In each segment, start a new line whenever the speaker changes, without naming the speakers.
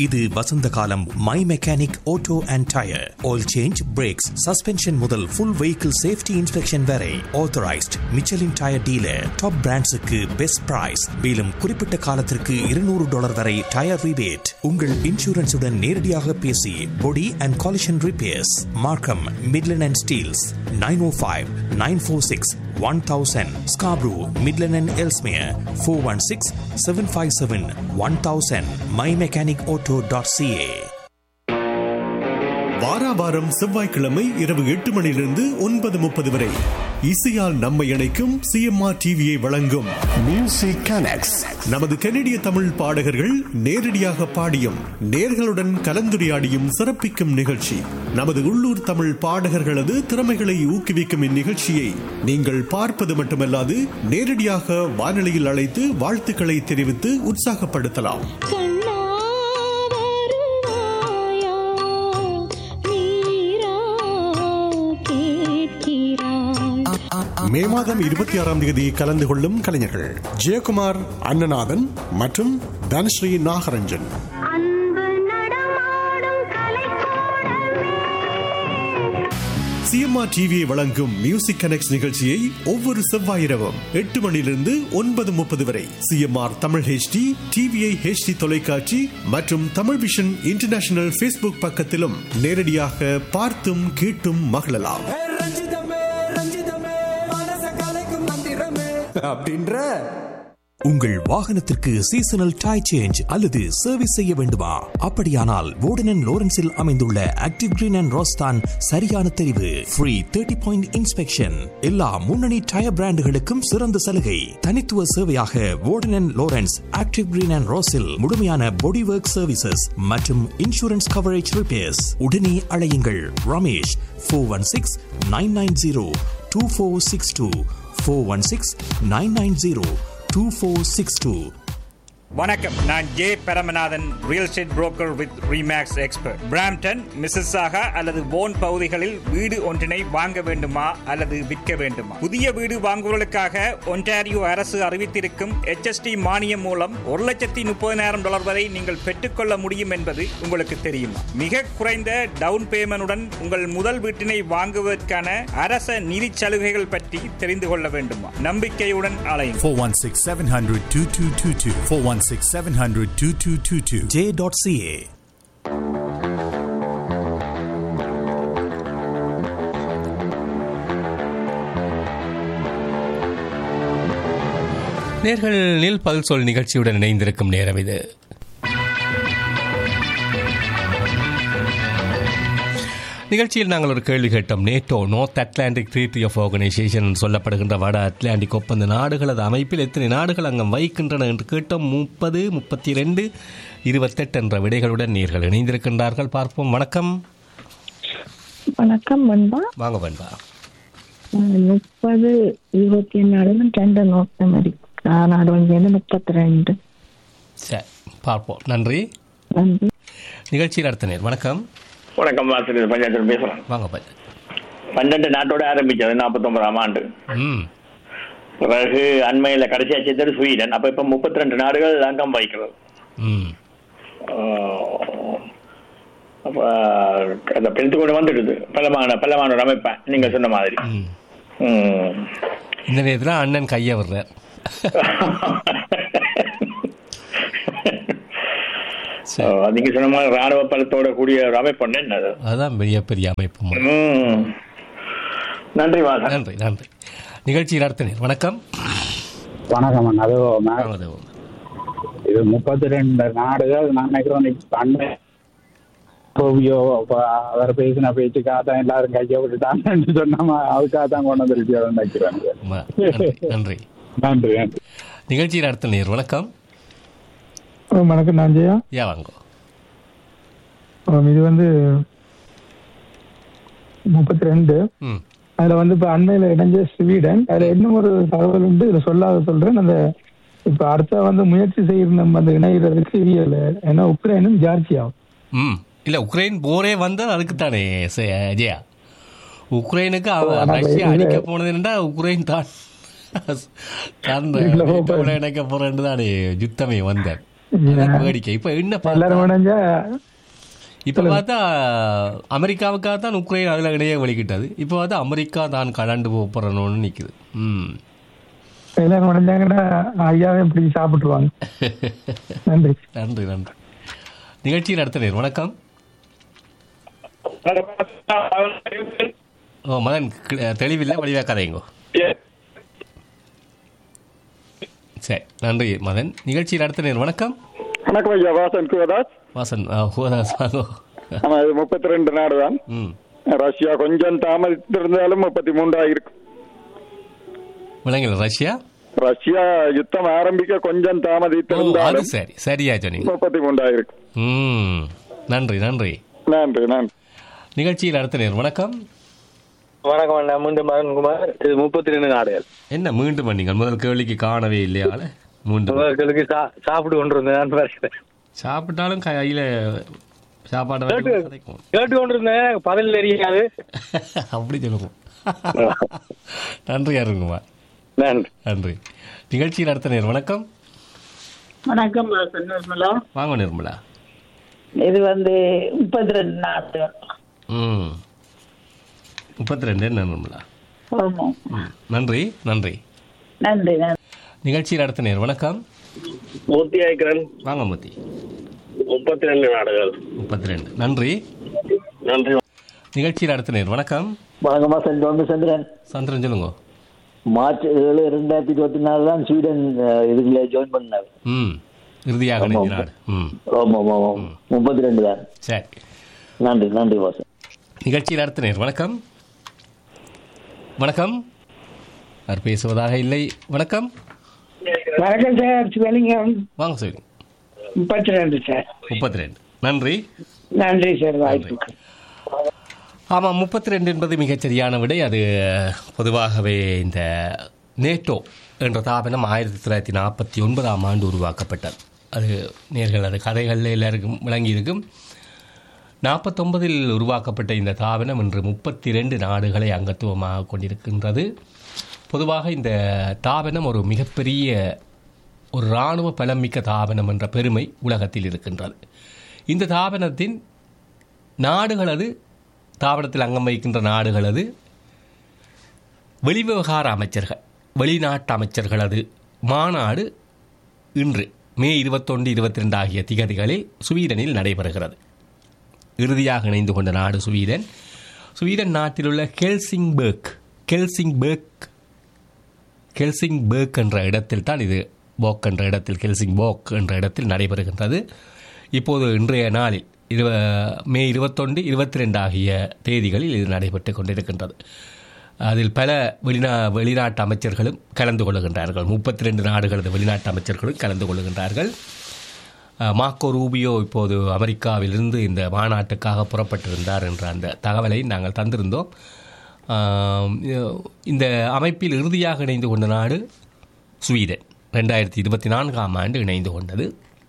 இது வசந்த காலம் my mechanic auto and tyre oil change brakes suspension முதல் ஃபுல் வெஹிக்கிள் சேஃப்டி இன்ஸ்பெக்ஷன் வரை authorised Michelin tyre dealer top பிராண்ட்ஸுக்கு பெஸ்ட் பிரைஸ் மேலும் குறிப்பிட்ட காலத்திற்கு இருநூறு டாலர் வரை டயர் ரிபேட் உங்கள் இன்சூரன்ஸுடன் நேரடியாக பேசி body and collision repairs Markham Midland and Steeles nine O five nine four six one thousand Scarborough Midland and Ellesmere four one six seven five seven one thousand my mechanic auto dot CA
வாராவாரம் செவ்வாய்க்கிழமை இரவு எட்டு மணியிலிருந்து ஒன்பது முப்பது வரை இசையால் நம்மை இணைக்கும் சிஎம்ஆர் டிவியை வழங்கும் மியூசிக் கனெக்ட்ஸ் நமது கனடிய தமிழ் பாடகர்கள் நேரடியாக பாடியும் நேர்களுடன் கலந்துரையாடியும் சிறப்பிக்கும் நிகழ்ச்சி நமது உள்ளூர் தமிழ் பாடகர்களது திறமைகளை ஊக்குவிக்கும் இந்நிகழ்ச்சியை நீங்கள் பார்ப்பது மட்டுமல்லாது நேரடியாக வானொலியில் அழைத்து வாழ்த்துக்களை தெரிவித்து உற்சாகப்படுத்தலாம்
கண்ணா வருவாயா நீரா கேட்கிறாய்
மே மாதம் இருபத்தி ஆறாம் தேதி கலந்து கொள்ளும் கலைஞர்கள் ஜெயக்குமார் அண்ணநாதன் மற்றும் தனஸ்ரீ நாகரஞ்சன்
அன்பு நடமாடும் கலைக்கூடமே
சிஎம்ஆர் டிவியை வழங்கும் மியூசிக் கனெக்ட் நிகழ்ச்சியை ஒவ்வொரு செவ்வாய் இரவும் எட்டு மணியிலிருந்து ஒன்பது முப்பது வரை CMR Tamil HD TVI HD தொலைக்காட்சி மற்றும் தமிழ் விஷன் இன்டர்நேஷனல் ஃபேஸ்புக் பக்கத்திலும் நேரடியாக பார்த்தும் கேட்டும் மகிழலாம்
ஏ ரஞ்சிதமே ரஞ்சிதமே மனச கலைக்கும் மந்திரமே அப்படின்ற
உங்கள் வாகனத்திற்கு சீசனல் டயர் சேஞ்ச் அல்லது சர்வீஸ் செய்ய வேண்டுமா அப்படியானால் வோர்டன் லோரன்ஸில் அமைந்துள்ள ஆக்டிவ் கிரீன் அண்ட் ரோஸ்தான் சரியான தெரிவு ஃப்ரீ தேர்ட்டி பாயிண்ட் இன்ஸ்பெக்ஷன் எல்லா முன்னணி டயர் பிராண்டுகளுக்கும் சிறந்த சலுகை தனித்துவ சேவையாக Warden Lawrence Active Green and ரோஸில் முழுமையான பாடி ஒர்க் சர்வீசஸ் மற்றும் இன்சூரன்ஸ் கவரேஜ் ரிப்பேர்ஸ் உடனே அழையுங்கள் Ramesh four one six nine nine zero two four six two four one six nine nine zero 2462.
வணக்கம் நான் J Paramanathan real estate broker with Remax expert Brampton Mississauga அல்லது போன் பகுதிகளில் வீடு ஒன்றினை வாங்க வேண்டுமா அல்லது விற்க வேண்டுமா புதிய வீடு வாங்குவதற்காக ஒன்டாரியோ அரசு அறிவித்திருக்கும் HST மானியம் மூலம் ஒரு லட்சத்தி முப்பதினாயிரம் டாலர் வரை நீங்கள் பெற்றுக்கொள்ள முடியும் என்பது உங்களுக்கு தெரியுமா மிக குறைந்த டவுன் பேமெண்டுடன் உங்கள் முதல் வீட்டினை வாங்குவதற்கான அரச நிதி சலுகைகள் பற்றி தெரிந்து கொள்ள வேண்டுமா நம்பிக்கையுடன் அலையும்
416 700 2222. 416 700 2222.
J.ca.
நேர்களில் பல் சொல் நிகழ்ச்சியுடன் இணைந்திருக்கும் நேரம் இது நிகழ்ச்சியில் நாங்கள் ஒரு கேள்வி கேட்டோம் NATO North Atlantic treaty of organisation சொல்லப்படுகின்ற வட அட்லாண்டிக் ஒப்பந்த நாடுகளது அமைப்பில் எத்தனை நாடுகள் அங்கம் வகிக்கின்றன என்று கேட்டோம் முப்பது முப்பத்தி ரெண்டு இருபத்தெட்டு என்ற விடைகளுடன் நீர்கள் இணைந்திருக்கின்றார்கள் பார்ப்போம் வணக்கம்
வணக்கம் பண்பா
வாங்க பண்பா
முப்பது இருபத்தி நாலு ரெண்டு நோர்த் அமெரிக்கா நாடு வந்து முப்பத்தி ரெண்டு
சரி பார்ப்போம் நன்றி
நன்றி
நிகழ்ச்சியில் அடுத்த நேர் வணக்கம்
வணக்கம் வாசல் பஞ்சாயத்தில் பேசுறேன்
வாங்க பஞ்ச
பன்னெண்டு நாட்டோட ஆரம்பிச்சது நாற்பத்தொன்பதாம் ஆண்டு
ம்
பிறகு அண்மையில கடைசியா சேர்ந்தது ஸ்வீடன் அப்ப இப்ப முப்பத்தி ரெண்டு நாடுகள் அங்கம் வகிக்கிறது
ம்
ஆஹ் அப்ப அந்த பிரித்து கொண்டு வந்துடுது பலமான பலமான ஒரு அமைப்பேன் நீங்க சொன்ன மாதிரி
ம்
ம்.
இந்த நேரத்தில் அண்ணன் கையை விடுறார் சரி.
ஆஹ் நீங்க சொன்ன மாதிரி ராணுவ பலத்தோட கூடிய ஒரு அமைப்பு ஒண்ணு என்னது
அதுதான் பெரிய பெரிய அமைப்பு முறை.
ம். நன்றி வாசன்
நன்றி நன்றி நிகழ்ச்சியில் அடுத்த நேர் வணக்கம்
வணக்கம் அண்ணா. அது மே-
வாங்க தேவ்.
இது முப்பத்தி ரெண்டு நாடுகள் நான் நினைக்கிறேன் இப்ப அண்மை கோவியோ இப்ப அவர் பேசின பேச்சுக்காக தான் எல்லாரும் கையை விட்டுட்டாங்கன்னு சொன்னாம அதுக்காக தான் கொண்டு வந்துருச்சு நினைக்கிறேன்
ம- நன்றி நன்றி
நன்றி நன்றி
நிகழ்ச்சியில் அடுத்த நேர் வணக்கம்
வணக்கம் நான் ஜெயா
யா வாங்கோ
ஆம், இது வந்து முப்பத்தி ரெண்டு
ம்
அதுல வந்து இப்ப அண்மையில இணைஞ்ச ஸ்வீடன் அதுல இன்னும் ஒரு தகவல் உண்டு இதுல சொல்லாத சொல்றேன் அந்த இப்ப அடுத்த வந்து முயற்சி செய்யற நம்ம அந்த இணைகிறதுக்கு இயல ஏன்னா உக்ரைனும் ஜார்ஜியாவும்
ம் இல்லை உக்ரைன் போரே வந்தால் அதுக்கு தானே ஜெயா உக்ரைனுக்கு அவ
ஆனா
ரஷ்யா
இது-
அடிக்க போனது என்னடா உக்ரைன் தான் தான்
இல்ல,
நேட்டோவோட இணைக்க போறேன்னு தானே யுத்தமே வந்தார் அதான் வேடிக்கை இப்ப என்ன
எல்லாரும் இணைஞ்சா
இப்ப பார்த்தா அமெரிக்காவுக்காக தான் உக்ரைன் அதுல இடையே வெளிக்கிட்டது இப்ப பார்த்தா அமெரிக்கா தான் கலண்டு போறணும்னு நிக்குது ம்
எல்லாரும் இணைஞ்சாங்கன்னா ஐயாவே பிடிச்சி சாப்பிட்டுருவாங்க நன்றி
நன்றி நன்றி நிகழ்ச்சியில் அடுத்த நேர் வணக்கம் ஓ மதன் கிள- தெளிவில்லை வழியாக கதைங்கோ சரி நன்றி மதன் நிகழ்ச்சியில் அடுத்த நேர் வணக்கம்
வணக்கம் ஐயா வாசன் குவதாஸ்
வாசன் ஆ, ஹோதாஸ் வாங்கோ
ஆமா இது முப்பத்தி ரெண்டு நாடு தான்
ம்
ரஷ்யா கொஞ்சம் தாமதித்திருந்தாலும் முப்பத்தி மூன்றாயிருக்கும்
விளங்கல ரஷ்யா
ரஷ்யா யுத்தம் ஆரம்பிக்க கொஞ்சம்
ஓ அது
தாமதித்திருந்தாலும்
சரி சரியா சொன்னீங்க
முப்பத்தி மூன்றாயிருக்கும்
ம் நன்றி நன்றி
நன்றி நன்றி
நிகழ்ச்சியில் அடுத்த நேர் வணக்கம்
வணக்கம் அண்ணா மீண்டும் மகன்குமார் இது முப்பத்தி ரெண்டு நாடுகள்
என்ன மீண்டும் பண்ணீங்க முதல் கேள்விக்கு காணவே இல்லையா ஆளை? மீண்டும்
உங்களுக்கு சா- சாப்பிட்டு கொண்டிருந்தேன் நான் பாருகிறேன்.
சாப்பிட்டாலும் கையில சாப்பாடு
கேட்டு
வாங்கி கதைக்கும்.
கேட்டு கொண்டிருந்தேன் பதில் தெரியாது
அப்படி சொல்லுவோம் நன்றி அருண்குமார்
நன்றி
நன்றி நிகழ்ச்சியில் அடுத்த நேர் வணக்கம்
வணக்கம் வாசன் நிர்மலா
வாங்க நிர்மலா
இது வந்து முப்பத்தி ரெண்டு நாட்கள்
ம் முப்பத்தி ரெண்டு என்ன நிர்மலா
ஆமாம்
ம். நன்றி நன்றி
நன்றி நன்றி
நிகழ்ச்சியில் அடுத்த நேர் வணக்கம்
மூர்த்தி ஆய்க்கிறன்
வாங்க மூர்த்தி
முப்பத்தி ரெண்டு நாடுகள்
முப்பத்தி ரெண்டு நன்றி
நன்றி
நிகழ்ச்சியில் அடுத்த நேர் வணக்கம்
வணக்கம்மா சென்ட் சந்திரன்
சந்திரன் சொல்லுங்க
மார்ச் ஏழு ரெண்டாயிரத்தி இருபத்தி நாலு தான் ஸ்வீடன் அஹ், இதுல ஜாயின் பண்ணார்
ம் இறுதியாக இணைந்த நாடு ம்
ஆமா ஆமா ஆமா முப்பத்தி ரெண்டு தான்
சரி
நன்றி நன்றி வாசன்
நிகழ்ச்சியில் அடுத்த நேர் வணக்கம் வணக்கம் யார் பேசுவதாக இல்லை வணக்கம்
வணக்கம் சார் சிவலிங்கம்
வாங்க சொல்லுங்க
முப்பத்தி ரெண்டு சார்
முப்பத்தி ரெண்டு நன்றி
நன்றி சார் வாய்ப்புக்கு
ஆமாம் முப்பத்தி ரெண்டு என்பது மிகச் சரியான விடை அது பொதுவாகவே இந்த நேட்டோ என்ற தாபனம் ஆயிரத்தி தொள்ளாயிரத்தி நாற்பத்தி ஒன்பதாம் ஆண்டு உருவாக்கப்பட்டது அது நேர்கள் அது கதைகளில் எல்லாருக்கும் விளங்கியிருக்கும் நாற்பத்தொன்பதில் உருவாக்கப்பட்ட இந்த தாபனம் இன்று முப்பத்தி ரெண்டு நாடுகளை அங்கத்துவமாக கொண்டிருக்கின்றது பொதுவாக இந்த தாபனம் ஒரு மிகப்பெரிய ஒரு இராணுவ பலமிக்க தாபனம் என்ற பெருமை உலகத்தில் இருக்கின்றது இந்த தாபனத்தின் நாடுகளது தாபனத்தில் அங்கம் வகிக்கின்ற நாடுகளது வெளிவிவகார அமைச்சர்கள் வெளிநாட்டு அமைச்சர்களது மாநாடு இன்று மே இருபத்தொன்று இருபத்தி ரெண்டு ஆகிய திகதிகளில் ஸ்வீடனில் நடைபெறுகிறது இறுதியாக இணைந்து கொண்ட நாடு ஸ்வீடன் ஸ்வீடன் நாட்டிலுள்ள கெல்சிங்பர்க் கெல்சிங்பர்க் கெல்சிங்பர்க் என்ற இடத்தில் தான் இது போக் என்ற இடத்தில் கெல்சிங்போக் என்ற இடத்தில் நடைபெறுகின்றது இப்போது இன்றைய நாளில் இருவ மே இருபத்தொன்று இருபத்தி ரெண்டு ஆகிய தேதிகளில் இது நடைபெற்று கொண்டிருக்கின்றது அதில் பல வெளிநா வெளிநாட்டு அமைச்சர்களும் கலந்து கொள்கின்றார்கள் முப்பத்தி ரெண்டு நாடுகளது வெளிநாட்டு அமைச்சர்களும் கலந்து கொள்கின்றார்கள் அஹ், மார்க்கோ ரூபியோ இப்போது அமெரிக்காவிலிருந்து இந்த மாநாட்டுக்காக புறப்பட்டிருந்தார் என்ற அந்த தகவலை நாங்கள் தந்திருந்தோம் ஆம், இந்த அமைப்பில் இறுதியாக இணைந்து கொண்ட நாடு ஸ்வீடன் ரெண்டாயிரத்தி இருபத்தி நான்காம் ஆண்டு இணைந்து கொண்டது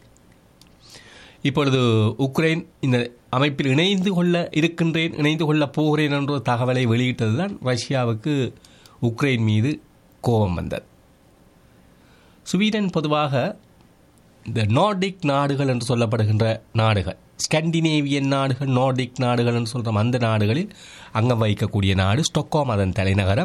இப்பொழுது உக்ரைன் இந்த அமைப்பில் இணைந்து கொள்ள இருக்கின்றேன் இணைந்து கொள்ளப் போகிறேன் என்ற ஒரு தகவலை வெளியிட்டது தான் ரஷ்யாவுக்கு உக்ரைன் மீது கோபம் வந்தது ஸ்வீடன் பொதுவாக இந்த நார்டிக் நாடுகள் என்று சொல்லப்படுகின்ற நாடுகள் ஸ்கண்டினேவியன் நாடுகள் நார்டிக் நாடுகள் என்று சொல்கிற அந்த நாடுகளில் அங்கம் வகிக்கக்கூடிய நாடு ஸ்டொக்கோம் அதன் தலைநகரம்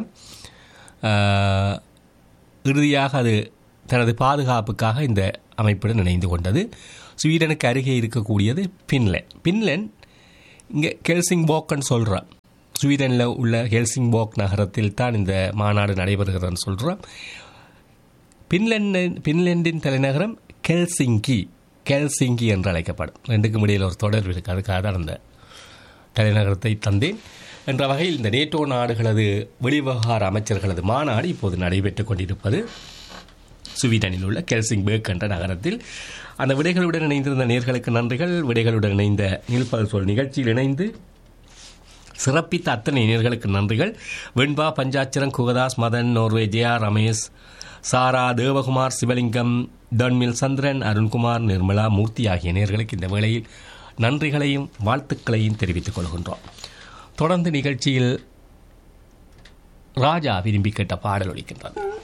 ஆஹ், இறுதியாக அது தனது பாதுகாப்புக்காக இந்த அமைப்புடன் இணைந்து கொண்டது ஸ்வீடனுக்கு அருகே இருக்கக்கூடியது பின்லேண்ட் பின்லேண்ட் இங்கே கெல்சிங்போக்னு சொல்கிறோம் ஸ்வீடனில் உள்ள ஹெல்சிங்போக் நகரத்தில் தான் இந்த மாநாடு நடைபெறுகிறதுன்னு சொல்கிறோம் பின்லாந்து பின்லாந்தின் தலைநகரம் கெல்சிங்கி கெல்சிங்கி என்று அழைக்கப்படும் ரெண்டுக்கும் இடையில் ஒரு தொடர்பு இருக்குது அதுக்காக தான் அந்த தலைநகரத்தை தந்தேன் என்ற வகையில் இந்த நேட்டோ நாடுகளது வெளிவிவகார அமைச்சர்களது மாநாடு இப்போது நடைபெற்றுக் கொண்டிருப்பது ஸ்வீடனில் உள்ள கெல்சிங்பேக் என்ற நகரத்தில் அந்த விடைகளுடன் இணைந்திருந்த நேர்களுக்கு நன்றிகள் விடைகளுடன் இணைந்த நீல்பல் சொல் நிகழ்ச்சியில் இணைந்து சிறப்பித்த அத்தனை நேர்களுக்கு நன்றிகள் வெண்பா பஞ்சாச்சரம் குகதாஸ் மதன் நோர்வே ஜெயா ரமேஷ் சாரா தேவகுமார் சிவலிங்கம் டன்மில் சந்திரன் அருண்குமார் நிர்மலா மூர்த்தி ஆகிய நேர்களுக்கு இந்த வேளையில் நன்றிகளையும் வாழ்த்துக்களையும் தெரிவித்துக் கொள்கின்றோம் தொடர்ந்து நிகழ்ச்சியில் ராஜா விரும்பி கேட்ட பாடல் ஒலிக்கின்றது